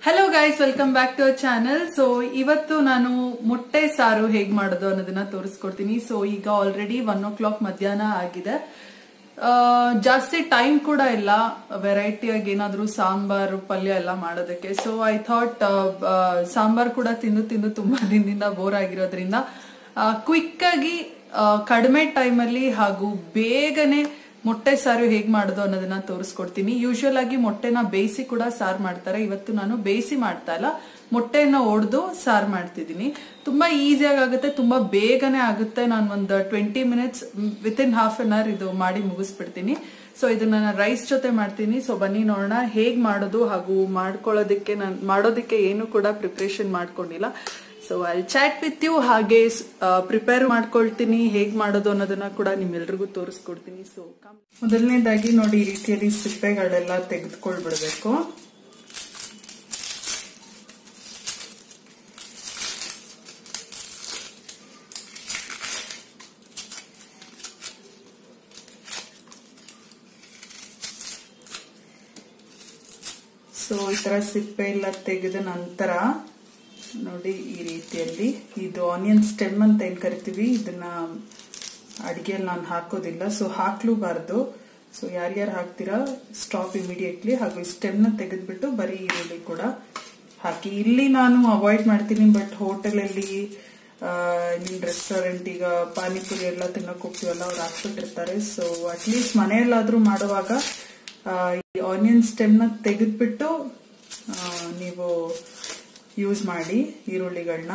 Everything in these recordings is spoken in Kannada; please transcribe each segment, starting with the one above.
hello guys welcome back to our channel so ಇವತ್ತು ನಾನು ಮೊಟ್ಟೆ ಸಾರು ಹೇಗ್ ಮಾಡೋದು ಅನ್ನೋದನ್ನ ತೋರಿಸ್ಕೊಡ್ತೀನಿ ಸೊ ಈಗ ಆಲ್ರೆಡಿ ಒನ್ ಓ ಕ್ಲಾಕ್ ಮಧ್ಯಾಹ್ನ ಆಗಿದೆ ಆ, ಜಾಸ್ತಿ ಟೈಮ್ ಕೂಡ ಇಲ್ಲ ವೆರೈಟಿಯಾಗಿ ಏನಾದ್ರೂ ಸಾಂಬಾರು ಪಲ್ಯ ಎಲ್ಲ ಮಾಡೋದಕ್ಕೆ ಸೊ ಐ ಥಾಟ್ ಸಾಂಬಾರ್ ಕೂಡ ತಿಂದು ತಿಂದು ತುಂಬಾ ದಿನದಿಂದ ಬೋರ್ ಆಗಿರೋದ್ರಿಂದ ಕ್ವಿಕ್ ಆಗಿ ಆ, ಕಡಿಮೆ ಟೈಮಲ್ಲಿ ಹಾಗೂ ಬೇಗನೆ ಮೊಟ್ಟೆ ಸಾರು ಹೇಗ್ ಮಾಡೋದು ಅನ್ನೋದನ್ನ ತೋರಿಸ್ಕೊಡ್ತೀನಿ ಯೂಶುವಲ್ ಆಗಿ ಮೊಟ್ಟೆನ ಬೇಯಿಸಿ ಕೂಡ ಸಾರು ಮಾಡ್ತಾರೆ ಇವತ್ತು ನಾನು ಬೇಯಿಸಿ ಮಾಡ್ತಾ ಇಲ್ಲ ಮೊಟ್ಟೆನ ಒಡೆದು ಸಾರು ಮಾಡ್ತಿದ್ದೀನಿ ತುಂಬಾ ಈಸಿಯಾಗಿ ಆಗುತ್ತೆ ತುಂಬಾ ಬೇಗನೆ ಆಗುತ್ತೆ ನಾನು ಒಂದು twenty minutes within half an hour ಇದು ಮಾಡಿ ಮುಗಿಸ್ಬಿಡ್ತೀನಿ ಸೊ ಇದನ್ನ ನಾನು ರೈಸ್ ಜೊತೆ ಮಾಡ್ತೀನಿ ಸೊ ಬನ್ನಿ ನೋಡೋಣ ಹೇಗ್ ಮಾಡೋದು ಹಾಗೂ ಮಾಡ್ಕೊಳ್ಳೋದಕ್ಕೆ ನಾನು ಮಾಡೋದಕ್ಕೆ ಏನು ಕೂಡ ಪ್ರಿಪ್ರೇಷನ್ ಮಾಡ್ಕೊಂಡಿಲ್ಲ ಸೊ ಅಲ್ಲಿ ಚಾಟ್ ವಿತ್ ಯು ಹಾಗೆ ಪ್ರಿಪೇರ್ ಮಾಡ್ಕೊಳ್ತೀನಿ ಹೇಗ್ ಮಾಡೋದು ಅನ್ನೋದನ್ನ ಕೂಡ ನಿಮ್ಮೆಲ್ರಿಗೂ ತೋರಿಸ್ಕೊಡ್ತೀನಿ ಸೊ ಮೊದಲನೇದಾಗಿ ನೋಡಿ ಈ ರೀತಿಯಲ್ಲಿ ಸಿಪ್ಪೆಗಳೆಲ್ಲ ತೆಗೆದುಕೊಳ್ಬಿಡ್ಬೇಕು ಸೊ ಈ ತರ ಸಿಪ್ಪೆ ಎಲ್ಲ ತೆಗೆದ ನಂತರ ನೋಡಿ ಈ ರೀತಿಯಲ್ಲಿ ಇದು ಆನಿಯನ್ ಸ್ಟೆಮ್ ಅಂತ ಏನ್ ಕರಿತೀವಿ ಇದನ್ನ ಅಡಿಗೆಯಲ್ಲಿ ನಾನು ಹಾಕೋದಿಲ್ಲ ಸೊ ಹಾಕ್ಲೂಬಾರ್ದು ಸೊ ಯಾರ್ಯಾರು ಹಾಕ್ತೀರಾ ಸ್ಟಾಪ್ ಇಮಿಡಿಯೇಟ್ಲಿ ಹಾಗೂ ಈ ಸ್ಟೆಮ್ನ ತೆಗೆದ್ಬಿಟ್ಟು ಬರೀ ಈರುಳ್ಳಿ ಕೂಡ ಹಾಕಿ ಇಲ್ಲಿ ನಾನು ಅವಾಯ್ಡ್ ಮಾಡ್ತೀನಿ ಬಟ್ ಹೋಟೆಲಲ್ಲಿ ನಿಮ್ ರೆಸ್ಟೋರೆಂಟ್ ಈಗ ಪಾನಿಪುರಿ ಎಲ್ಲ ತಿನ್ನಕ್ ಹೋಗ್ತೀವಲ್ಲ ಅವ್ರು ಹಾಕ್ಬಿಟ್ಟಿರ್ತಾರೆ ಸೊ ಅಟ್ಲೀಸ್ಟ್ ಮನೆಯಲ್ಲಾದ್ರೂ ಮಾಡುವಾಗ ಆ, ಈ ಆನಿಯನ್ ಸ್ಟೆಮ್ನ ತೆಗೆದ್ಬಿಟ್ಟು ಆ, ನೀವು ಯೂಸ್ ಮಾಡಿ ಈರುಳ್ಳಿಗಳನ್ನ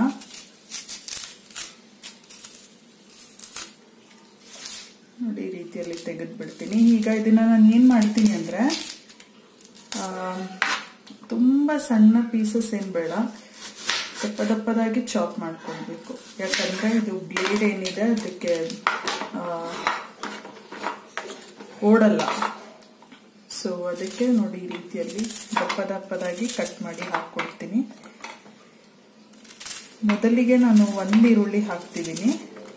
ನೋಡಿ ಈ ರೀತಿಯಲ್ಲಿ ತೆಗೆದ್ಬಿಡ್ತೀನಿ ಈಗ ಇದನ್ನ ನಾನು ಏನ್ ಮಾಡ್ತೀನಿ ಅಂದ್ರೆ ಆ, ತುಂಬಾ ಸಣ್ಣ ಪೀಸಸ್ ಏನ್ ಬೇಡ ದಪ್ಪ ದಪ್ಪದಾಗಿ ಚಾಪ್ ಮಾಡ್ಕೊಳ್ಬೇಕು ಯಾಕಂದ್ರೆ ಇದು ಬ್ಲೇಡ್ ಏನಿದೆ ಅದಕ್ಕೆ ಆ, ಓಡಲ್ಲ ಸೊ ಅದಕ್ಕೆ ನೋಡಿ ಈ ರೀತಿಯಲ್ಲಿ ದಪ್ಪ ದಪ್ಪದಾಗಿ ಕಟ್ ಮಾಡಿ ಹಾಕ್ಕೊಳ್ತೀನಿ ಮೊದಲಿಗೆ ನಾನು ಒಂದು ಈರುಳ್ಳಿ ಹಾಕ್ತಿದ್ದೀನಿ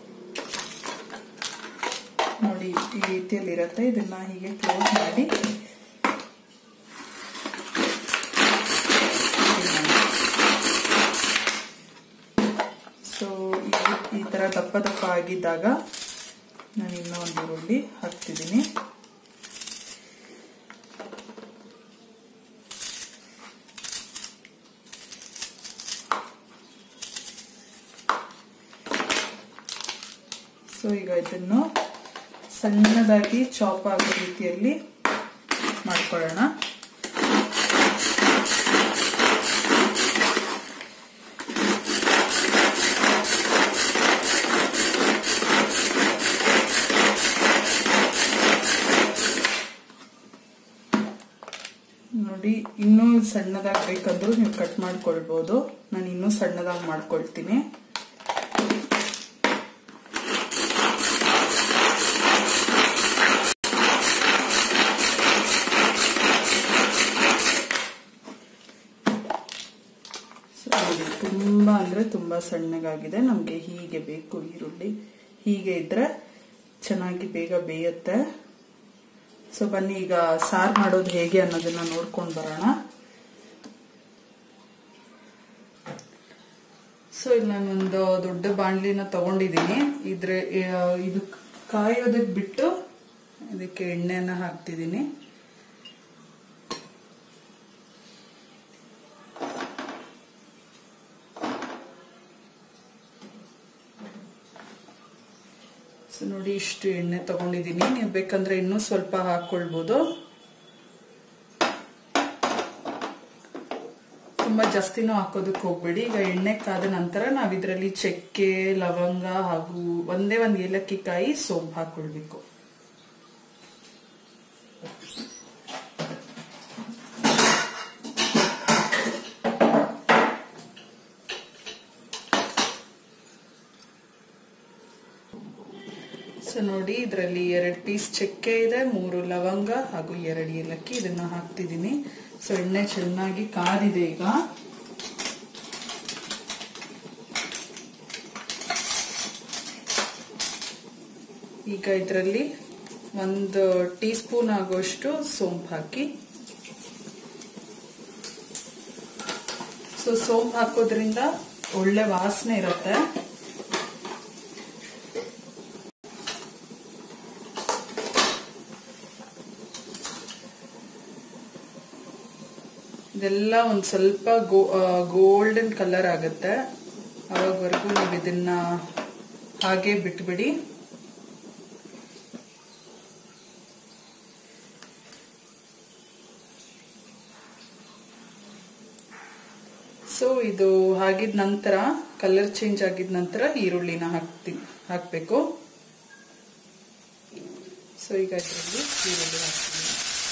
ನೋಡಿ ಈ ರೀತಿಯಲ್ಲಿ ಇರುತ್ತೆ ಇದನ್ನ ಹೀಗೆ ಕ್ಲೋಸ್ ಮಾಡಿ ಸೊ ಈ ತರ ದಪ್ಪ ದಪ್ಪ ಆಗಿದ್ದಾಗ ನಾನು ಇನ್ನೂ ಒಂದು ಈರುಳ್ಳಿ ಹಾಕ್ತಿದ್ದೀನಿ ಸೊ ಈಗ ಇದನ್ನು ಸಣ್ಣದಾಗಿ ಚಾಪ್ ಆಗೋ ರೀತಿಯಲ್ಲಿ ಮಾಡ್ಕೊಳ್ಳೋಣ ನೋಡಿ ಇನ್ನೂ ಸಣ್ಣದಾಗಿ ಬೇಕಂದ್ರೂ ನೀವು ಕಟ್ ಮಾಡ್ಕೊಳ್ಬೋದು ನಾನು ಇನ್ನೂ ಸಣ್ಣದಾಗಿ ಮಾಡ್ಕೊಳ್ತೀನಿ ಸೊ ನೋಡಿ ತುಂಬಾ ಅಂದ್ರೆ ತುಂಬಾ ಸಣ್ಣಗಾಗಿದೆ ನಮ್ಗೆ ಹೀಗೆ ಬೇಕು ಈರುಳ್ಳಿ ಹೀಗೆ ಇದ್ರೆ ಚೆನ್ನಾಗಿ ಬೇಗ ಬೇಯುತ್ತೆ ಸೊ ಬನ್ನಿ ಈಗ ಸಾರು ಮಾಡೋದು ಹೇಗೆ ಅನ್ನೋದನ್ನ ನೋಡ್ಕೊಂಡು ಬರೋಣ ಸೊ ಇಲ್ಲಿ ನಾನೊಂದು ದೊಡ್ಡ ಬಾಣಲಿನ ತಗೊಂಡಿದ್ದೀನಿ ಇದ್ರೆ ಆ, ಇದು ಕಾಯೋದಕ್ಕೆ ಬಿಟ್ಟು ಇದಕ್ಕೆ ಎಣ್ಣೆನ ಹಾಕ್ತಿದ್ದೀನಿ ಸೊ ನೋಡಿ ಇಷ್ಟು ಎಣ್ಣೆ ತಗೊಂಡಿದ್ದೀನಿ ನೀವು ಬೇಕಂದ್ರೆ ಇನ್ನೂ ಸ್ವಲ್ಪ ಹಾಕೊಳ್ಬೋದು ತುಂಬಾ ಜಾಸ್ತಿನೂ ಹಾಕೋದಕ್ಕೆ ಹೋಗ್ಬೇಡಿ ಈಗ ಎಣ್ಣೆ ಕಾದ ನಂತರ ನಾವ್ ಇದರಲ್ಲಿ ಚಕ್ಕೆ ಲವಂಗ ಹಾಗೂ ಒಂದೇ ಒಂದು ಏಲಕ್ಕಿ ಕಾಯಿ ಸೋಂಪು ಹಾಕೊಳ್ಬೇಕು ಸೊ ನೋಡಿ ಇದರಲ್ಲಿ ಎರಡು ಪೀಸ್ ಚಕ್ಕೆ ಇದೆ ಮೂರು ಲವಂಗ ಹಾಗೂ ಎರಡು ಏಲಕ್ಕಿ ಇದನ್ನ ಹಾಕ್ತಿದ್ದೀನಿ ಸೊ ಎಣ್ಣೆ ಚೆನ್ನಾಗಿ ಕಾದಿದೆ ಈಗ ಈಗ ಇದರಲ್ಲಿ ಒಂದು ಟೀ ಸ್ಪೂನ್ ಆಗುವಷ್ಟು ಸೋಂಪು ಹಾಕಿ ಸೊ ಸೋಂಪು ಹಾಕೋದ್ರಿಂದ ಒಳ್ಳೆ ವಾಸನೆ ಇರುತ್ತೆ ಇದೆಲ್ಲ ಒಂದ್ ಸ್ವಲ್ಪ ಗೋ ಗೋಲ್ಡನ್ ಕಲರ್ ಆಗುತ್ತೆ ಅವಾಗವರೆಗೂ ನೀವು ಇದನ್ನ ಹಾಗೆ ಬಿಟ್ಬಿಡಿ ಸೊ ಇದು ಆಗಿದ ನಂತರ ಕಲರ್ ಚೇಂಜ್ ಆಗಿದ ನಂತರ ಈರುಳ್ಳಿನ ಹಾಕ್ತಿ ಹಾಕ್ಬೇಕು ಸೊ ಈಗ ಇದರಲ್ಲಿ ಈರುಳ್ಳಿ ಹಾಕ್ತೀನಿ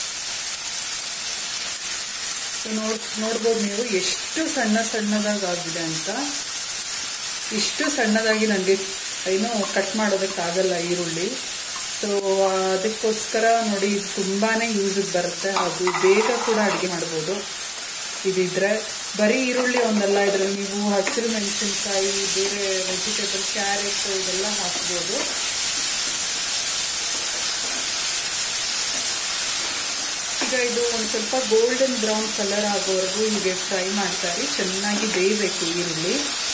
ಸೊ ನೋಡ್ ನೋಡ್ಬೋದು ನೀವು ಎಷ್ಟು ಸಣ್ಣ ಸಣ್ಣದಾಗಿದೆ ಅಂತ ಇಷ್ಟು ಸಣ್ಣದಾಗಿ ನನಗೆ ಏನು ಕಟ್ ಮಾಡೋದಕ್ಕಾಗಲ್ಲ ಈರುಳ್ಳಿ ಸೊ ಅದಕ್ಕೋಸ್ಕರ ನೋಡಿ ಇದು ತುಂಬಾನೇ ಯೂಸಿಗೆ ಬರುತ್ತೆ ಹಾಗೂ ಬೇಗ ಕೂಡ ಅಡುಗೆ ಮಾಡ್ಬೋದು ಇದಿದ್ರೆ ಬರೀ ಈರುಳ್ಳಿ ಒಂದಲ್ಲ ಇದರಲ್ಲಿ ನೀವು ಹಸಿರು ಮೆಣಸಿನ್ಕಾಯಿ ಬೇರೆ ವೆಜಿಟೇಬಲ್ ಕ್ಯಾರೆಟ್ ಇದೆಲ್ಲ ಹಾಕ್ಬೋದು ಈಗ ಇದು ಒಂದು ಸ್ವಲ್ಪ ಗೋಲ್ಡನ್ ಬ್ರೌನ್ ಕಲರ್ ಆಗೋವರೆಗೂ ಹೀಗೆ ಫ್ರೈ ಮಾಡ್ತಾರೆ ಚೆನ್ನಾಗಿ ಬೇಯಬೇಕು ಈರುಳ್ಳಿ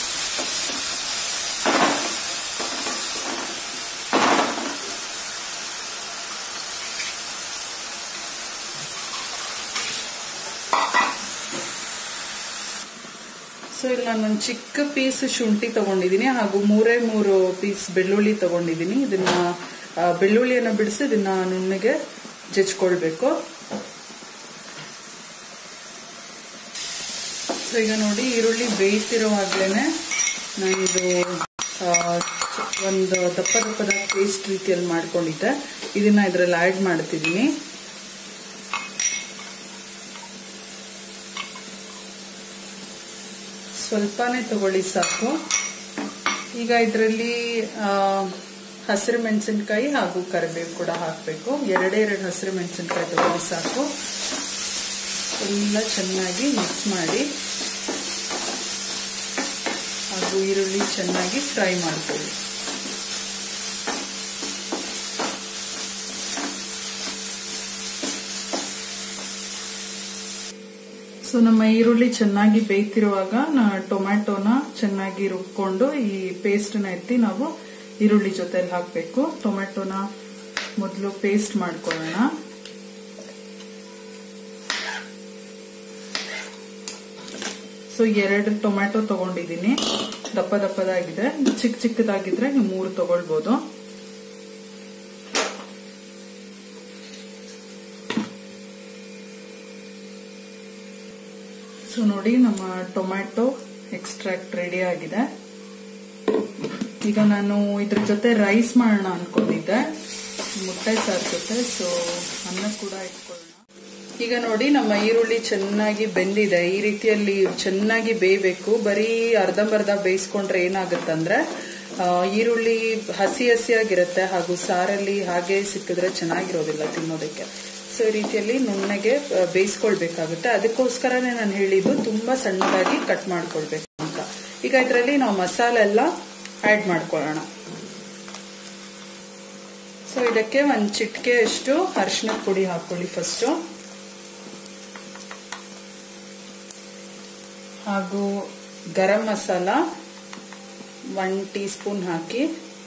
ಸೊ ಇಲ್ಲಿ ನಾನೊಂದು ಚಿಕ್ಕ ಪೀಸ್ ಶುಂಠಿ ತಗೊಂಡಿದ್ದೀನಿ ಹಾಗೂ ಮೂರೇ ಮೂರು ಪೀಸ್ ಬೆಳ್ಳುಳ್ಳಿ ತಗೊಂಡಿದ್ದೀನಿ ಇದನ್ನ ಬೆಳ್ಳುಳ್ಳಿಯನ್ನು ಬಿಡಿಸಿ ಇದನ್ನ ನುಣ್ಣಗೆ ಜಜ್ಕೊಳ್ಬೇಕು ಸೊ ಈಗ ನೋಡಿ ಈರುಳ್ಳಿ ಬೇಯ್ತಿರುವಾಗ್ಲೇನೆ ನಾನಿದು ಒಂದು ದಪ್ಪ ದಪ್ಪದ ಪೇಸ್ಟ್ ರೀತಿಯಲ್ಲಿ ಮಾಡ್ಕೊಂಡಿದ್ದೆ ಇದನ್ನ ಇದರಲ್ಲಿ ಆ್ಯಡ್ ಮಾಡ್ತಿದ್ದೀನಿ ಸ್ವಲ್ಪನೇ ತಗೊಳ್ಳಿ ಸಾಕು ಈಗ ಇದರಲ್ಲಿ ಹಸಿರು ಮೆಣಸಿನ್ಕಾಯಿ ಹಾಗೂ ಕರಿಬೇವು ಕೂಡ ಹಾಕಬೇಕು ಎರಡೇ ಎರಡು ಹಸಿರು ಮೆಣಸಿನ್ಕಾಯಿ ತಗೊಳ್ಳಿ ಸಾಕು ಎಲ್ಲ ಚೆನ್ನಾಗಿ ಮಿಕ್ಸ್ ಮಾಡಿ ಹಾಗೂ ಈರುಳ್ಳಿ ಚೆನ್ನಾಗಿ ಫ್ರೈ ಮಾಡ್ಕೊಳ್ಳಿ ಸೊ ನಮ್ಮ ಈರುಳ್ಳಿ ಚೆನ್ನಾಗಿ ಬೇಯ್ತಿರುವಾಗ ನಾ ಟೊಮ್ಯಾಟೊನ ಚೆನ್ನಾಗಿ ರುಬ್ಕೊಂಡು ಈ ಪೇಸ್ಟ್ನ ಎತ್ತಿ ನಾವು ಈರುಳ್ಳಿ ಜೊತೆಲಿ ಹಾಕಬೇಕು ಟೊಮ್ಯಾಟೊನ ಮೊದಲು ಪೇಸ್ಟ್ ಮಾಡ್ಕೊಳ್ಳೋಣ ಸೊ ಎರಡು ಟೊಮ್ಯಾಟೊ ತಗೊಂಡಿದ್ದೀನಿ ದಪ್ಪ ದಪ್ಪದಾಗಿದೆ ಚಿಕ್ಕ ಚಿಕ್ಕದಾಗಿದ್ರೆ ನೀವು ಮೂರು ತಗೊಳ್ಬೋದು ಸೊ ನೋಡಿ ನಮ್ಮ ಟೊಮ್ಯಾಟೊ ಎಕ್ಸ್ಟ್ರಾಕ್ಟ್ ರೆಡಿ ಆಗಿದೆ ಈಗ ನಾನು ಇದ್ರ ಜೊತೆ ರೈಸ್ ಮಾಡೋಣ ಅನ್ಕೊಂಡಿದ್ದೆ ಮುಟ್ಟೆ ಸಾರು ಜೊತೆ ಸೊ ಅನ್ನ ಕೂಡ ಇಟ್ಕೊಳ್ಳೋಣ ಈಗ ನೋಡಿ ನಮ್ಮ ಈರುಳ್ಳಿ ಚೆನ್ನಾಗಿ ಬೆಂದಿದೆ ಈ ರೀತಿಯಲ್ಲಿ ಚೆನ್ನಾಗಿ ಬೇಯಬೇಕು ಬರೀ ಅರ್ಧಂಬರ್ಧ ಬೇಯಿಸ್ಕೊಂಡ್ರೆ ಏನಾಗುತ್ತಂದ್ರೆ ಈರುಳ್ಳಿ ಹಸಿ ಹಸಿಯಾಗಿರುತ್ತೆ ಹಾಗೂ ಸಾರಲ್ಲಿ ಹಾಗೆ ಸಿಕ್ಕಿದ್ರೆ ಚೆನ್ನಾಗಿರೋದಿಲ್ಲ ತಿನ್ನೋದಕ್ಕೆ ಸೊ ಈ ರೀತಿಯಲ್ಲಿ ನುಣ್ಣಗೆ ಬೇಯಿಸ್ಕೊಳ್ಬೇಕಾಗುತ್ತೆ ಅದಕ್ಕೋಸ್ಕರನೇ ನಾನು ಹೇಳಿದ್ದು ತುಂಬಾ ಸಣ್ಣದಾಗಿ ಕಟ್ ಮಾಡ್ಕೊಳ್ಬೇಕು ಅಂತ ಈಗ ಇದರಲ್ಲಿ ನಾವು ಮಸಾಲೆ ಎಲ್ಲ ಆಡ್ ಮಾಡ್ಕೊಳ್ಳೋಣ ಸೊ ಇದಕ್ಕೆ ಒಂದು ಚಿಟಿಕೆ ಅಷ್ಟು ಅರಿಶಿನದ ಪುಡಿ ಹಾಕೊಳ್ಳಿ ಫಸ್ಟು ಹಾಗೂ garam masala one teaspoon ಹಾಕಿ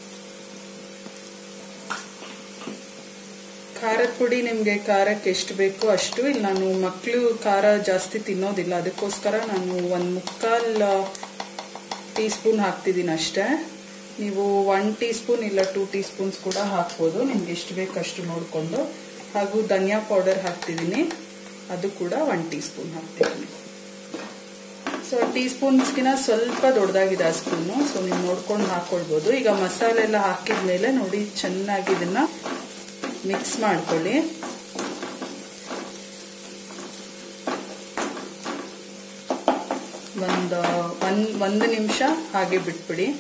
ಖಾರದ ಪುಡಿ ನಿಮಗೆ ಖಾರಕ್ಕೆ ಎಷ್ಟು ಬೇಕೋ ಅಷ್ಟು ಇಲ್ಲಿ ನಾನು ಮಕ್ಕಳು ಖಾರ ಜಾಸ್ತಿ ತಿನ್ನೋದಿಲ್ಲ ಅದಕ್ಕೋಸ್ಕರ ನಾನು ಒಂದು ಮುಕ್ಕಾಲ್ ಟೀ ಸ್ಪೂನ್ ಹಾಕ್ತಿದ್ದೀನಿ ಅಷ್ಟೇ ನೀವು ಒನ್ ಟೀ ಸ್ಪೂನ್ ಇಲ್ಲ ಟೂ ಟೀ ಸ್ಪೂನ್ಸ್ ಕೂಡ ಹಾಕ್ಬೋದು ನಿಮ್ಗೆ ಎಷ್ಟು ಬೇಕು ಅಷ್ಟು ನೋಡಿಕೊಂಡು ಹಾಗೂ ಧನಿಯಾ ಪೌಡರ್ ಹಾಕ್ತಿದ್ದೀನಿ ಅದು ಕೂಡ ಒನ್ ಟೀ ಸ್ಪೂನ್ ಹಾಕ್ತಿದ್ದೀನಿ ಸೊ ಟೀ ಸ್ಪೂನ್ಸ್ಗಿನ ಸ್ವಲ್ಪ ದೊಡ್ಡದಾಗಿದೆ ಆ ಸ್ಪೂನು ಸೊ ನೀವು ನೋಡ್ಕೊಂಡು ಹಾಕೊಳ್ಬೋದು ಈಗ ಮಸಾಲೆ ಎಲ್ಲ ಹಾಕಿದ್ಮೇಲೆ ನೋಡಿ ಚೆನ್ನಾಗಿ ಇದನ್ನ ಮಿಕ್ಸ್ ಮಾಡ್ಕೊಳ್ಳಿ ಒಂದು ಒಂದ್ ಒಂದು ನಿಮಿಷ ಹಾಗೆ ಬಿಟ್ಬಿಡಿ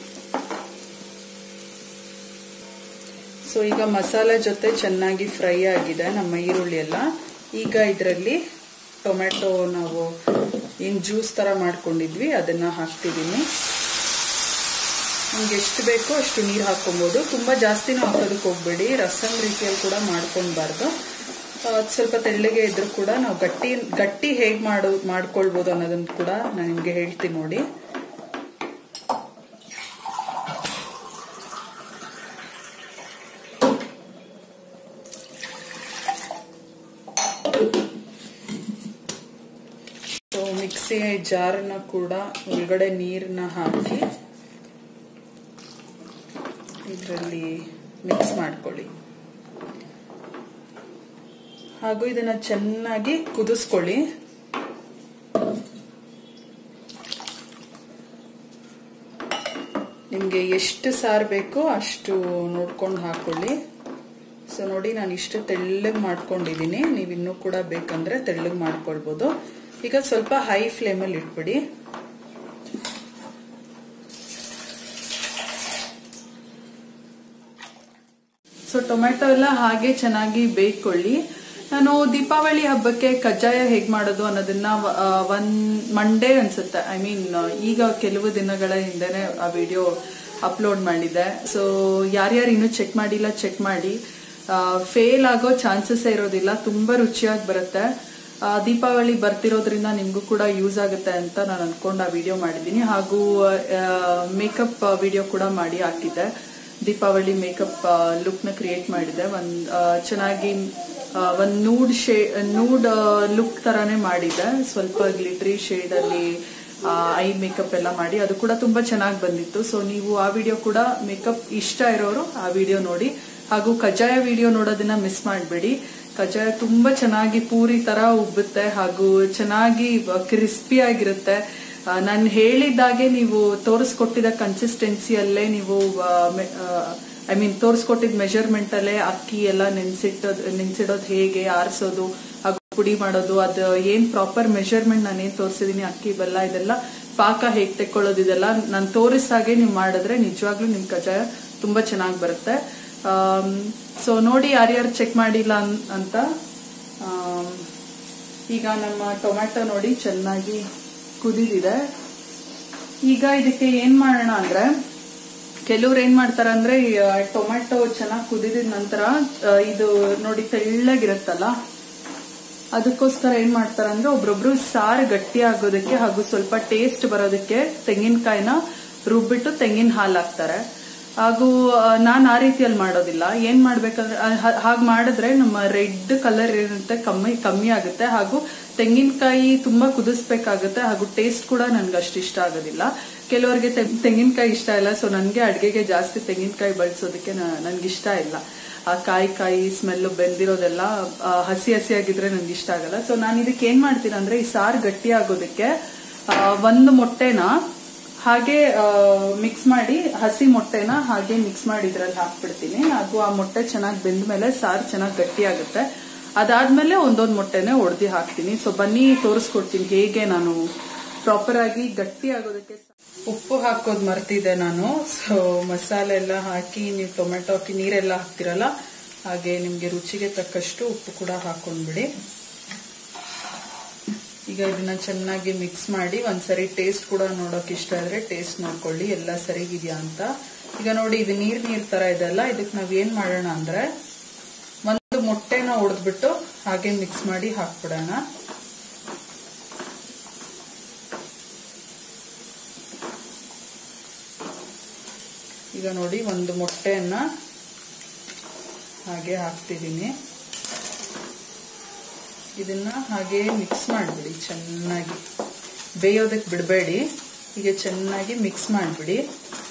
ಸೊ ಈಗ ಮಸಾಲೆ ಜೊತೆ ಚೆನ್ನಾಗಿ ಫ್ರೈ ಆಗಿದೆ ನಮ್ಮ ಈರುಳ್ಳಿ ಎಲ್ಲ ಈಗ ಇದರಲ್ಲಿ ಟೊಮೆಟೊ ನಾವು ಏನು ಜ್ಯೂಸ್ ಥರ ಮಾಡ್ಕೊಂಡಿದ್ವಿ ಅದನ್ನ ಹಾಕ್ತಿದ್ದೀನಿ ನಿಮ್ಗೆ ಎಷ್ಟು ಬೇಕೋ ಅಷ್ಟು ನೀರು ಹಾಕೊಬೋದು ತುಂಬ ಜಾಸ್ತಿನೂ ಹಾಕೋದಕ್ಕೆ ಹೋಗ್ಬೇಡಿ ರಸಮ್ ರೀತಿಯಲ್ಲಿ ಕೂಡ ಮಾಡ್ಕೊಳ್ಬಾರ್ದು ಅದ್ ಸ್ವಲ್ಪ ತೆಳ್ಳಗೆ ಇದ್ರೂ ಕೂಡ ನಾವು ಗಟ್ಟಿ ಗಟ್ಟಿ ಹೇಗೆ ಮಾಡು ಮಾಡ್ಕೊಳ್ಬೋದು ಅನ್ನೋದನ್ನ ಕೂಡ ನಾನು ನಿಮಗೆ ಹೇಳ್ತೀನಿ ನೋಡಿ ಸೊ ಮಿಕ್ಸಿ ಜಾರನ್ನ ಕೂಡ ಒಳಗಡೆ ನೀರನ್ನ ಹಾಕಿ ಇದರಲ್ಲಿ ಮಿಕ್ಸ್ ಮಾಡ್ಕೊಳ್ಳಿ ಹಾಗೂ ಇದನ್ನ ಚೆನ್ನಾಗಿ ಕುದಿಸ್ಕೊಳ್ಳಿ ನಿಮಗೆ ಎಷ್ಟು ಸಾರು ಬೇಕೋ ಅಷ್ಟು ನೋಡ್ಕೊಂಡು ಹಾಕೊಳ್ಳಿ ಸೊ ನೋಡಿ ನಾನು ಇಷ್ಟು ತೆಳ್ಳಗೆ ಮಾಡ್ಕೊಂಡಿದ್ದೀನಿ ನೀವು ಇನ್ನೂ ಕೂಡ ಬೇಕಂದ್ರೆ ತೆಳ್ಳಗೆ ಮಾಡ್ಕೊಳ್ಬೋದು ಈಗ ಸ್ವಲ್ಪ ಹೈ ಫ್ಲೇಮಲ್ಲಿ ಇಟ್ಬಿಡಿ ಸೊ ಟೊಮೆಟೊ ಎಲ್ಲ ಹಾಗೆ ಚೆನ್ನಾಗಿ ಬೇಯ್ಕೊಳ್ಳಿ ನಾನು ದೀಪಾವಳಿ ಹಬ್ಬಕ್ಕೆ ಕಜ್ಜಾಯ ಹೇಗ್ ಮಾಡೋದು ಅನ್ನೋದನ್ನ ಆ, ಒಂದ್ ಮಂಡೇ ಅನ್ಸುತ್ತೆ ಐ ಮೀನ್ ಈಗ ಕೆಲವು ದಿನಗಳ ಹಿಂದೆನೆ ಆ ವಿಡಿಯೋ ಅಪ್ಲೋಡ್ ಮಾಡಿದೆ ಸೊ ಯಾರ್ಯಾರು ಇನ್ನೂ ಚೆಕ್ ಮಾಡಿಲ್ಲ ಚೆಕ್ ಮಾಡಿ ಫೇಲ್ ಆಗೋ ಚಾನ್ಸಸ್ ಇರೋದಿಲ್ಲ ತುಂಬಾ ರುಚಿಯಾಗಿ ಬರುತ್ತೆ ಆ, ದೀಪಾವಳಿ ಬರ್ತಿರೋದ್ರಿಂದ ನಿಮಗೂ ಕೂಡ ಯೂಸ್ ಆಗುತ್ತೆ ಅಂತ ನಾನು ಅನ್ಕೊಂಡು ಆ ವಿಡಿಯೋ ಮಾಡಿದ್ದೀನಿ ಹಾಗೂ ಮೇಕಪ್ ವಿಡಿಯೋ ಕೂಡ ಮಾಡಿ ಹಾಕಿದ್ದೆ ದೀಪಾವಳಿ ಮೇಕಪ್ ಲುಕ್ ನ ಕ್ರಿಯೇಟ್ ಮಾಡಿದೆ ಒಂದ್ ಆ, ಚೆನ್ನಾಗಿ ಆ, ಒಂದ್ ನೂಡ್ ಶೇ ನೂಡ್ ಲುಕ್ ತರಾನೇ ಮಾಡಿದೆ ಸ್ವಲ್ಪ ಗ್ಲಿಟ್ರಿ ಶೇಡ್ ಅಲ್ಲಿ ಐ ಮೇಕಪ್ ಎಲ್ಲ ಮಾಡಿ ಅದು ಕೂಡ ತುಂಬಾ ಚೆನ್ನಾಗಿ ಬಂದಿತ್ತು ಸೊ ನೀವು ಆ ವಿಡಿಯೋ ಕೂಡ ಮೇಕಪ್ ಇಷ್ಟ ಇರೋರು ಆ ವಿಡಿಯೋ ನೋಡಿ ಹಾಗೂ ಕಜ್ಜಾಯ ವಿಡಿಯೋ ನೋಡೋದನ್ನ ಮಿಸ್ ಮಾಡಬೇಡಿ ಕಜ್ಜಾಯ ತುಂಬಾ ಚೆನ್ನಾಗಿ ಪೂರಿ ತರ ಉಬ್ಬುತ್ತೆ ಹಾಗೂ ಚೆನ್ನಾಗಿ ಕ್ರಿಸ್ಪಿ ಆಗಿರುತ್ತೆ ನಾನು ಹೇಳಿದಾಗೆ ನೀವು ತೋರಿಸ್ಕೊಟ್ಟಿದ ಕನ್ಸಿಸ್ಟೆನ್ಸಿಯಲ್ಲೇ ನೀವು ಐ ಮೀನ್ ತೋರಿಸ್ಕೊಟ್ಟಿದ ಮೆಜರ್ಮೆಂಟ್ ಅಲ್ಲೇ ಅಕ್ಕಿ ಎಲ್ಲ ನೆನ್ಸಿಟ್ಟೋದು ನೆನ್ಸಿಡೋದು ಹೇಗೆ ಆರಿಸೋದು ಹಾಗೂ ಪುಡಿ ಮಾಡೋದು ಅದು ಏನ್ ಪ್ರಾಪರ್ ಮೆಜರ್ಮೆಂಟ್ ನಾನು ಏನ್ ತೋರಿಸಿದೀನಿ ಅಕ್ಕಿ ಬೆಲ್ಲ ಇದೆಲ್ಲ ಪಾಕ ಹೇಗೆ ತೆಕ್ಕೊಳ್ಳೋದು ಇದೆಲ್ಲ ನಾನು ತೋರಿಸಾಗೆ ನೀವು ಮಾಡಿದ್ರೆ ನಿಜವಾಗ್ಲೂ ನಿಮ್ ಕಜ್ಜಾಯ ತುಂಬಾ ಚೆನ್ನಾಗಿ ಬರುತ್ತೆ ಸೊ ನೋಡಿ ಯಾರ್ಯಾರು ಚೆಕ್ ಮಾಡಿಲ್ಲ ಅನ್- ಅಂತ ಆಮ್, ಈಗ ನಮ್ಮ ಟೊಮ್ಯಾಟೊ ನೋಡಿ ಚೆನ್ನಾಗಿ ಕುದಿದಿದೆ ಈಗ ಇದಕ್ಕೆ ಏನ್ ಮಾಡೋಣ ಅಂದ್ರೆ ಕೆಲವ್ರು ಏನ್ ಮಾಡ್ತಾರ ಅಂದ್ರೆ ಈ, ಆ, ಟೊಮ್ಯಾಟೊ ಚೆನ್ನಾಗಿ ಕುದಿದ ನಂತರ ಆ, ಇದು ನೋಡಿ ತೆಳ್ಳಗಿರುತ್ತಲ್ಲ ಅದಕ್ಕೋಸ್ಕರ ಏನ್ ಮಾಡ್ತಾರ ಅಂದ್ರೆ ಒಬ್ರೊಬ್ರು ಸಾರು ಗಟ್ಟಿ ಆಗೋದಕ್ಕೆ ಹಾಗೂ ಸ್ವಲ್ಪ ಟೇಸ್ಟ್ ಬರೋದಕ್ಕೆ ತೆಂಗಿನಕಾಯಿನ ರುಬ್ಬಿಟ್ಟು ತೆಂಗಿನ ಹಾಲು ಹಾಕ್ತಾರೆ ಹಾಗೂ ನಾನು ಆ ರೀತಿಯಲ್ಲಿ ಮಾಡೋದಿಲ್ಲ ಏನ್ ಮಾಡ್ಬೇಕಂದ್ರೆ ಹಾಗೆ ಮಾಡಿದ್ರೆ ನಮ್ಮ ರೆಡ್ ಕಲರ್ ಏನಿರುತ್ತೆ ಕಮ್ಮಿ ಕಮ್ಮಿ ಆಗುತ್ತೆ ಹಾಗೂ ತೆಂಗಿನಕಾಯಿ ತುಂಬಾ ಕುದಿಸ್ಬೇಕಾಗುತ್ತೆ ಹಾಗೂ ಟೇಸ್ಟ್ ಕೂಡ ನನ್ಗೆ ಅಷ್ಟು ಇಷ್ಟ ಆಗೋದಿಲ್ಲ ಕೆಲವರಿಗೆ ತೆಂಗಿನಕಾಯಿ ಇಷ್ಟ ಇಲ್ಲ ಸೊ ನನಗೆ ಅಡ್ಗೆಗೆ ಜಾಸ್ತಿ ತೆಂಗಿನಕಾಯಿ ಬಳಸೋದಕ್ಕೆ ನನ್ಗೆ ಇಷ್ಟ ಇಲ್ಲ ಆ ಕಾಯಿ ಕಾಯಿ ಸ್ಮೆಲ್ ಬೆಂದಿರೋದೆಲ್ಲ ಆ, ಹಸಿ ಹಸಿ ಆಗಿದ್ರೆ ನನ್ಗೆ ಇಷ್ಟ ಆಗಲ್ಲ ಸೊ ನಾನು ಇದಕ್ಕೆ ಏನ್ ಮಾಡ್ತೀನಿ ಅಂದ್ರೆ ಈ ಸಾರು ಗಟ್ಟಿ ಆಗೋದಕ್ಕೆ ಆ, ಒಂದು ಮೊಟ್ಟೆನ ಹಾಗೆ ಮಿಕ್ಸ್ ಮಾಡಿ ಹಸಿ ಮೊಟ್ಟೆನ ಹಾಗೆ ಮಿಕ್ಸ್ ಮಾಡಿ ಇದ್ರಲ್ಲಿ ಹಾಕ್ಬಿಡ್ತೀನಿ ಹಾಗೂ ಆ ಮೊಟ್ಟೆ ಚೆನ್ನಾಗಿ ಬೆಂದ ಮೇಲೆ ಸಾರು ಚೆನ್ನಾಗಿ ಗಟ್ಟಿ ಆಗುತ್ತೆ ಅದಾದ್ಮೇಲೆ ಒಂದೊಂದು ಮೊಟ್ಟೆನೆ ಒಡೆದಿ ಹಾಕ್ತೀನಿ ಸೊ ಬನ್ನಿ ತೋರಿಸ್ಕೊಡ್ತೀನಿ ಹೇಗೆ ನಾನು ಪ್ರಾಪರ್ ಆಗಿ ಗಟ್ಟಿ ಆಗೋದಕ್ಕೆ ಉಪ್ಪು ಹಾಕೋದ್ ಮರ್ತಿದ್ದೆ ನಾನು ಸೊ ಮಸಾಲೆ ಎಲ್ಲ ಹಾಕಿ ನೀವು ಟೊಮೆಟೊ ಹಾಕಿ ನೀರೆಲ್ಲ ಹಾಕ್ತಿರಲ್ಲ ಹಾಗೆ ನಿಮ್ಗೆ ರುಚಿಗೆ ತಕ್ಕಷ್ಟು ಉಪ್ಪು ಕೂಡ ಹಾಕೊಂಡ್ಬಿಡಿ ಈಗ ಇದನ್ನ ಚೆನ್ನಾಗಿ ಮಿಕ್ಸ್ ಮಾಡಿ ಒಂದ್ಸರಿ ಟೇಸ್ಟ್ ಕೂಡ ನೋಡೋಕೆ ಇಷ್ಟ ಆದ್ರೆ ಟೇಸ್ಟ್ ನೋಡ್ಕೊಳ್ಳಿ ಎಲ್ಲ ಸರಿಗಿದ್ಯಾ ಅಂತ ಈಗ ನೋಡಿ ಇದು ನೀರ್ ನೀರ್ ತರ ಇದೆಲ್ಲ ಇದಕ್ಕೆ ನಾವ್ ಏನ್ ಮಾಡೋಣ ಅಂದ್ರೆ ಒಂದು ಮೊಟ್ಟೆನ ಒಡೆದ್ಬಿಟ್ಟು ಹಾಗೆ ಮಿಕ್ಸ್ ಮಾಡಿ ಹಾಕ್ಬಿಡೋಣ ಈಗ ನೋಡಿ ಒಂದು ಮೊಟ್ಟೆಯನ್ನ ಹಾಗೆ ಹಾಕ್ತಿದ್ದೀನಿ ಇದನ್ನ ಹಾಗೆ ಮಿಕ್ಸ್ ಮಾಡಿಬಿಡಿ ಚೆನ್ನಾಗಿ ಬೇಯೋದಕ್ಕೆ ಬಿಡಬೇಡಿ ಹೀಗೆ ಚೆನ್ನಾಗಿ ಮಿಕ್ಸ್ ಮಾಡಿಬಿಡಿ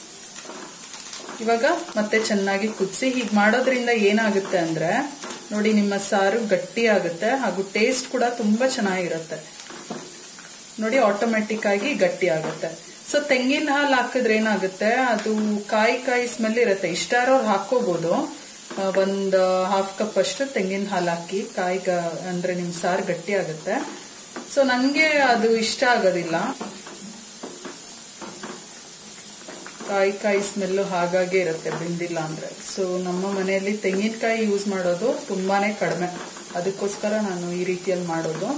ಇವಾಗ ಮತ್ತೆ ಚೆನ್ನಾಗಿ ಕುದಿಸಿ ಹೀಗೆ ಮಾಡೋದ್ರಿಂದ ಏನಾಗುತ್ತೆ ಅಂದ್ರೆ ನೋಡಿ ನಿಮ್ಮ ಸಾರು ಗಟ್ಟಿ ಆಗುತ್ತೆ ಹಾಗೂ ಟೇಸ್ಟ್ ಕೂಡ ತುಂಬಾ ಚೆನ್ನಾಗಿರುತ್ತೆ ನೋಡಿ ಆಟೋಮೆಟಿಕ್ ಆಗಿ ಗಟ್ಟಿ ಆಗುತ್ತೆ ಸೊ ತೆಂಗಿನ ಹಾಲು ಹಾಕಿದ್ರೆ ಏನಾಗುತ್ತೆ ಅದು ಕಾಯಿ ಕಾಯಿ ಸ್ಮೆಲ್ ಇರುತ್ತೆ ಇಷ್ಟಾರವ್ರು ಹಾಕೋಬಹುದು ಒಂದು ಹಾಫ್ ಕಪ್ ಅಷ್ಟು ತೆಂಗಿನ ಹಾಲು ಹಾಕಿ ಕಾಯಿ ಅಂದ್ರೆ ನಿಮ್ ಸಾರು ಗಟ್ಟಿ ಆಗುತ್ತೆ ಸೊ ನಂಗೆ ಅದು ಇಷ್ಟ ಆಗೋದಿಲ್ಲ ಕಾಯಿ ಕಾಯಿ ಸ್ಮೆಲ್ಲು ಹಾಗಾಗೆ ಇರುತ್ತೆ ಬೆಂದಿಲ್ಲ ಅಂದ್ರೆ ಸೊ ನಮ್ಮ ಮನೆಯಲ್ಲಿ ತೆಂಗಿನಕಾಯಿ ಯೂಸ್ ಮಾಡೋದು ತುಂಬಾನೇ ಕಡಿಮೆ ಅದಕ್ಕೋಸ್ಕರ ನಾನು ಈ ರೀತಿಯಲ್ಲಿ ಮಾಡೋದು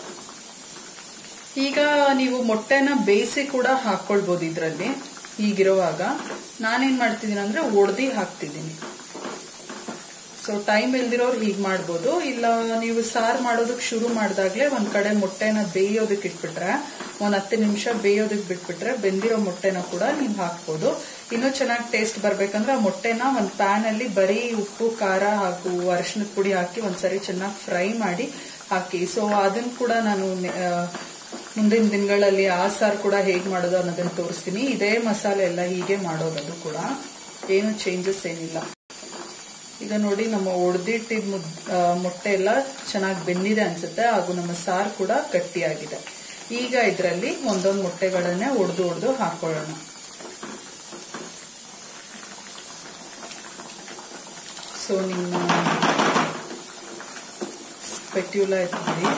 ಈಗ ನೀವು ಮೊಟ್ಟೆನ ಬೇಯಿಸಿ ಕೂಡ ಹಾಕೊಳ್ಬೋದು ಇದರಲ್ಲಿ ಈಗಿರುವಾಗ ನಾನೇನ್ ಮಾಡ್ತಿದ್ದೀನಿ ಅಂದ್ರೆ ಒಡ್ದಿ ಹಾಕ್ತಿದ್ದೀನಿ ಸೊ ಟೈಮ್ ಇಲ್ದಿರೋರು ಹೀಗೆ ಮಾಡ್ಬೋದು ಇಲ್ಲ ನೀವು ಸಾರು ಮಾಡೋದಕ್ಕೆ ಶುರು ಮಾಡಿದಾಗಲೇ ಒಂದ್ ಕಡೆ ಮೊಟ್ಟೆನ ಬೇಯೋದಕ್ಕೆ ಇಟ್ಬಿಟ್ರೆ ಒಂದ್ ಹತ್ತು ನಿಮಿಷ ಬೇಯೋದಕ್ಕೆ ಬಿಟ್ಬಿಟ್ರೆ ಬೆಂದಿರೋ ಮೊಟ್ಟೆನ ಕೂಡ ನೀವು ಹಾಕ್ಬೋದು ಇನ್ನೂ ಚೆನ್ನಾಗಿ ಟೇಸ್ಟ್ ಬರ್ಬೇಕಂದ್ರೆ ಆ ಮೊಟ್ಟೆನ ಒಂದು ಪ್ಯಾನ್ ಅಲ್ಲಿ ಬರೀ ಉಪ್ಪು ಖಾರ ಹಾಗೂ ಅರಿಶಿನದ ಪುಡಿ ಹಾಕಿ ಒಂದ್ಸರಿ ಚೆನ್ನಾಗಿ ಫ್ರೈ ಮಾಡಿ ಹಾಕಿ ಸೊ ಅದನ್ನ ಕೂಡ ನಾನು ಆ, ಮುಂದಿನ ದಿನಗಳಲ್ಲಿ ಆ ಸಾರು ಕೂಡ ಹೇಗೆ ಮಾಡೋದು ಅನ್ನೋದನ್ನ ತೋರಿಸ್ತೀನಿ ಇದೇ ಮಸಾಲೆ ಎಲ್ಲ ಹೀಗೆ ಮಾಡೋದು ಅದು ಕೂಡ ಏನು ಚೇಂಜಸ್ ಏನಿಲ್ಲ ಈಗ ನೋಡಿ ನಮ್ಮ ಒಡೆದಿಟ್ಟಿದ ಮುದ್ ಆ, ಮೊಟ್ಟೆ ಎಲ್ಲ ಚೆನ್ನಾಗಿ ಬೆಂದಿದೆ ಅನ್ಸುತ್ತೆ ಹಾಗೂ ನಮ್ಮ ಸಾರು ಕೂಡ ಗಟ್ಟಿಯಾಗಿದೆ ಈಗ ಇದರಲ್ಲಿ ಒಂದೊಂದು ಮೊಟ್ಟೆಗಳನ್ನೇ ಒಡೆದು ಒಡೆದು ಹಾಕೊಳ್ಳೋಣ ಸೊ ನಿಮ್ಮ ಸ್ಪೆಟ್ಯೂಲ ಎತ್ಬಿಡಿ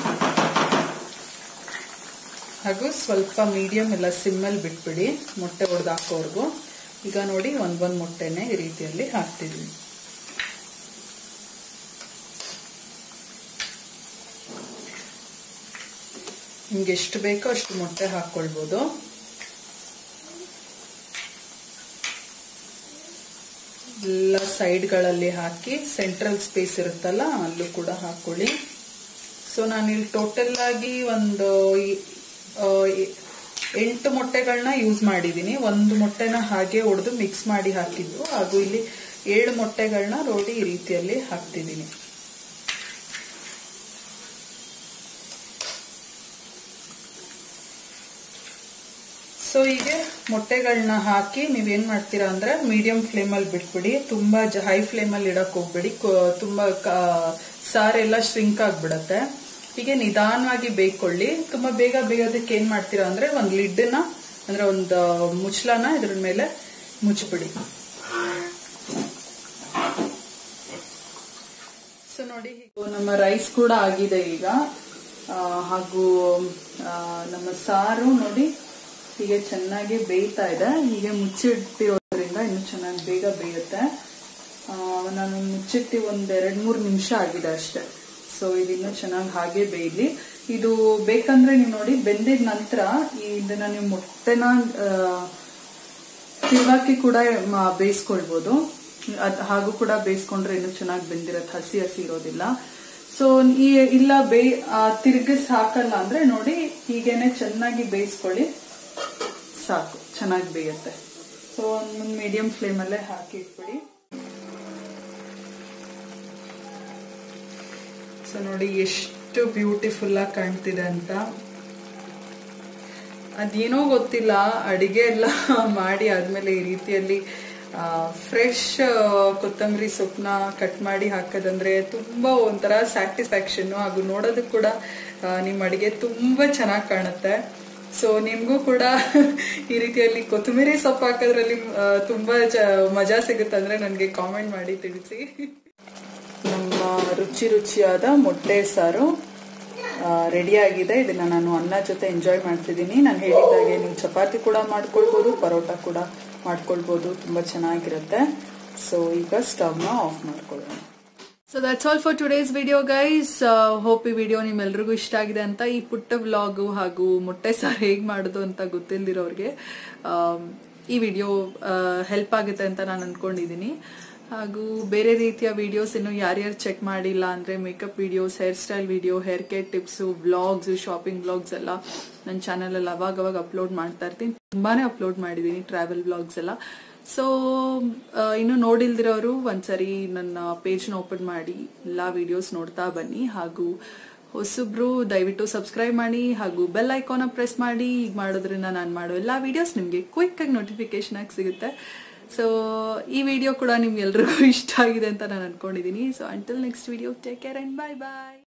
ಹಾಗೂ ಸ್ವಲ್ಪ ಮೀಡಿಯಂ ಎಲ್ಲ ಸಿಮ್ಮಲ್ಲಿ ಬಿಟ್ಬಿಡಿ ಮೊಟ್ಟೆ ಹೊಡೆದು ಹಾಕೋರ್ಗು ಈಗ ನೋಡಿ ಒಂದೊಂದು ಮೊಟ್ಟೆನೆ ಈ ರೀತಿಯಲ್ಲಿ ಹಾಕ್ತಿದ್ವಿ ನಿಮ್ಗೆ ಎಷ್ಟು ಬೇಕೋ ಅಷ್ಟು ಮೊಟ್ಟೆ ಹಾಕೊಳ್ಬೋದು ಎಲ್ಲ ಸೈಡ್ಗಳಲ್ಲಿ ಹಾಕಿ ಸೆಂಟ್ರಲ್ ಸ್ಪೇಸ್ ಇರುತ್ತಲ್ಲ ಅಲ್ಲೂ ಕೂಡ ಹಾಕೊಳ್ಳಿ ಸೊ ನಾನಿಲ್ಲಿ ಟೋಟಲ್ ಆಗಿ ಒಂದು ಈ- ಆ, ಈ- ಎಂಟು ಮೊಟ್ಟೆಗಳನ್ನ ಯೂಸ್ ಮಾಡಿದ್ದೀನಿ ಒಂದು ಮೊಟ್ಟೆನ ಹಾಗೆ ಹೊಡೆದು ಮಿಕ್ಸ್ ಮಾಡಿ ಹಾಕಿದ್ದು ಹಾಗೂ ಇಲ್ಲಿ ಏಳು ಮೊಟ್ಟೆಗಳನ್ನ ನೋಡಿ ಈ ರೀತಿಯಲ್ಲಿ ಹಾಕ್ತಿದ್ದೀನಿ ಸೊ ಹೀಗೆ ಮೊಟ್ಟೆಗಳನ್ನ ಹಾಕಿ ನೀವೇನ್ ಮಾಡ್ತೀರಾ ಅಂದ್ರೆ ಮೀಡಿಯಂ ಫ್ಲೇಮಲ್ಲಿ ಬಿಟ್ಬಿಡಿ ತುಂಬಾ ಹೈ ಫ್ಲೇಮಲ್ಲಿ ಇಡಕ್ ಹೋಗ್ಬೇಡಿ ಕೊ- ತುಂಬಾ ಕ- ಸಾರೆಲ್ಲ ಶ್ರಿಂಕ್ ಆಗ್ಬಿಡತ್ತೆ ಹೀಗೆ ನಿಧಾನವಾಗಿ ಬೇಯ್ಕೊಳ್ಳಿ ತುಂಬಾ ಬೇಗ ಬೇಯೋದಕ್ಕೆ ಏನ್ ಮಾಡ್ತೀರಾ ಅಂದ್ರೆ ಒಂದ್ ಲಿಡ್ನ ಅಂದ್ರೆ ಒಂದು ಮುಚ್ಚಳನ ಇದ್ರ ಮೇಲೆ ಮುಚ್ಚಿಬಿಡಿ ಸೊ ನೋಡಿ ಹೀಗೆ ನಮ್ಮ ರೈಸ್ ಕೂಡ ಆಗಿದೆ ಈಗ ಆ, ಹಾಗೂ ಆ, ನಮ್ಮ ಸಾರು ನೋಡಿ ಹೀಗೆ ಚೆನ್ನಾಗಿ ಬೇಯ್ತಾ ಇದೆ ಹೀಗೆ ಮುಚ್ಚಿಟ್ಟಿರೋದ್ರಿಂದ ಇನ್ನು ಚೆನ್ನಾಗಿ ಬೇಗ ಬೇಯುತ್ತೆ ಆ, ನಾನು ಮುಚ್ಚಿಟ್ಟು ಒಂದ್ ಎರಡ್ ಮೂರು ನಿಮಿಷ ಆಗಿದೆ ಅಷ್ಟೇ ಸೊ ಇದಿನ್ನು ಚೆನ್ನಾಗಿ ಹಾಗೆ ಬೇಯಲಿ ಇದು ಬೇಕಂದ್ರೆ ನೀವು ನೋಡಿ ಬೆಂದಿದ ನಂತರ ಇದನ್ನ ನೀವು ಮೊಟ್ಟೆನ ಆ, ತಿರುವಾಕಿ ಕೂಡ ಮ- ಬೇಯಿಸ್ಕೊಳ್ಬೋದು ಅದ್ ಹಾಗೂ ಕೂಡ ಬೇಯಿಸ್ಕೊಂಡ್ರೆ ಇನ್ನು ಚೆನ್ನಾಗಿ ಬೆಂದಿರತ್ತೆ ಹಸಿ ಹಸಿ ಇರೋದಿಲ್ಲ ಸೊ ಈ ಇಲ್ಲ ಬೇ ಆ, ತಿರ್ಗಿಸ್ ಹಾಕಲ್ಲ ಅಂದ್ರೆ ನೋಡಿ ಹೀಗೇನೆ ಚೆನ್ನಾಗಿ ಬೇಯಿಸ್ಕೊಳ್ಳಿ ಸಾಕು ಚೆನ್ನಾಗಿ ಬೇಯುತ್ತೆ ಸೊ ಒಂದು ಮೀಡಿಯಂ ಫ್ಲೇಮಲ್ಲೇ ಹಾಕಿ ಇಟ್ಬಿಡಿ ಸೊ ನೋಡಿ ಎಷ್ಟು ಬ್ಯೂಟಿಫುಲ್ ಆಗಿ ಕಾಣ್ತಿದೆ ಅಂತ ಅದೇನೋ ಗೊತ್ತಿಲ್ಲ ಅಡಿಗೆ ಎಲ್ಲ ಮಾಡಿ ಆದ್ಮೇಲೆ ಈ ರೀತಿಯಲ್ಲಿ ಫ್ರೆಶ್ ಕೊತ್ತಂಬರಿ ಸೊಪ್ಪನ್ನ ಕಟ್ ಮಾಡಿ ಹಾಕೋದಂದ್ರೆ ತುಂಬಾ ಒಂಥರ ಸ್ಯಾಟಿಸ್ಫ್ಯಾಕ್ಷನ್ ಹಾಗೂ ನೋಡೋದಕ್ಕೆ ಕೂಡ ಆ, ನಿಮ್ಮ ಅಡಿಗೆ ತುಂಬಾ ಚೆನ್ನಾಗಿ ಕಾಣುತ್ತೆ ಸೊ ನಿಮ್ಗೂ ಕೂಡ ಈ ರೀತಿಯಲ್ಲಿ ಕೊತ್ತಂಬರಿ ಸೊಪ್ಪು ಹಾಕೋದ್ರಲ್ಲಿ ಆ, ತುಂಬಾ ಚ- ಮಜಾ ಸಿಗುತ್ತೆ ಅಂದ್ರೆ ನನಗೆ ಕಾಮೆಂಟ್ ಮಾಡಿ ತಿಳಿಸಿ ನಮ್ಮ ರುಚಿ ರುಚಿಯಾದ ಮೊಟ್ಟೆ ಸಾರು ರೆಡಿ ಆಗಿದೆ ಇದನ್ನ ನಾನು ಅನ್ನ ಜೊತೆ ಎಂಜಾಯ್ ಮಾಡ್ತಿದ್ದೀನಿ ನಾನು ಹೇಳಿದಾಗೆ ನೀವು ಚಪಾತಿ ಕೂಡ ಮಾಡ್ಕೊಳ್ಬೋದು ಪರೋಟ ಕೂಡ ಮಾಡ್ಕೊಳ್ಬೋದು ತುಂಬಾ ಚೆನ್ನಾಗಿರುತ್ತೆ ಸೊ ಈಗ ಸ್ಟವ್ನ ಆಫ್ ಮಾಡ್ಕೊಳ್ಳೋಣ so that's all for today's video guys hope ಈ ವಿಡಿಯೋ ನಿಮ್ಮೆಲ್ರಿಗೂ ಇಷ್ಟ ಆಗಿದೆ ಅಂತ ಈ ಪುಟ್ಟ ವ್ಲಾಗು ಹಾಗೂ ಮೊಟ್ಟೆ ಸಾರು ಹೇಗೆ ಮಾಡೋದು ಅಂತ ಗೊತ್ತಿಲ್ದಿರೋರಿಗೆ ಆಮ್, ಈ ವಿಡಿಯೋ ಹೆಲ್ಪ್ ಆಗುತ್ತೆ ಅಂತ ನಾನು ಅನ್ಕೊಂಡಿದ್ದೀನಿ ಹಾಗೂ ಬೇರೆ ರೀತಿಯ ವಿಡಿಯೋಸ್ ಇನ್ನು ಯಾರ್ಯಾರು ಚೆಕ್ ಮಾಡಿಲ್ಲ ಅಂದ್ರೆ makeup videos hair style video hair care tips vlogs shopping vlogs ಎಲ್ಲ ನನ್ನ ಚಾನಲಲ್ಲಿ ಅವಾಗ ಅವಾಗ ಅಪ್ಲೋಡ್ ಮಾಡ್ತಾ ಇರ್ತೀನಿ ತುಂಬಾನೇ ಅಪ್ಲೋಡ್ ಮಾಡಿದ್ದೀನಿ ಟ್ರಾವೆಲ್ ವ್ಲಾಗ್ಸ್ ಎಲ್ಲ ಸೊ ಇನ್ನು ನೋಡಿಲ್ದಿರೋರು ಒಂದ್ಸರಿ ನನ್ನ ಪೇಜ್ನ ಓಪನ್ ಮಾಡಿ ಎಲ್ಲ ವಿಡಿಯೋಸ್ ನೋಡ್ತಾ ಬನ್ನಿ ಹಾಗೂ ಹೊಸಬ್ರು ದಯವಿಟ್ಟು ಸಬ್ಸ್ಕ್ರೈಬ್ ಮಾಡಿ ಹಾಗೂ ಬೆಲ್ ಐಕಾನ ಪ್ರೆಸ್ ಮಾಡಿ ಈಗ ಮಾಡೋದ್ರಿಂದ ನಾನು ಮಾಡೋ ಎಲ್ಲ ವಿಡಿಯೋಸ್ ನಿಮಗೆ ಕ್ವಿಕ್ ಆಗಿ ನೋಟಿಫಿಕೇಶನ್ ಆಗಿ ಸಿಗುತ್ತೆ ಸೊ ಈ ವಿಡಿಯೋ ಕೂಡ ನಿಮ್ಗೆಲ್ರಿಗೂ ಇಷ್ಟ ಆಗಿದೆ ಅಂತ ನಾನು ಅನ್ಕೊಂಡಿದ್ದೀನಿ so until next video take care and bye bye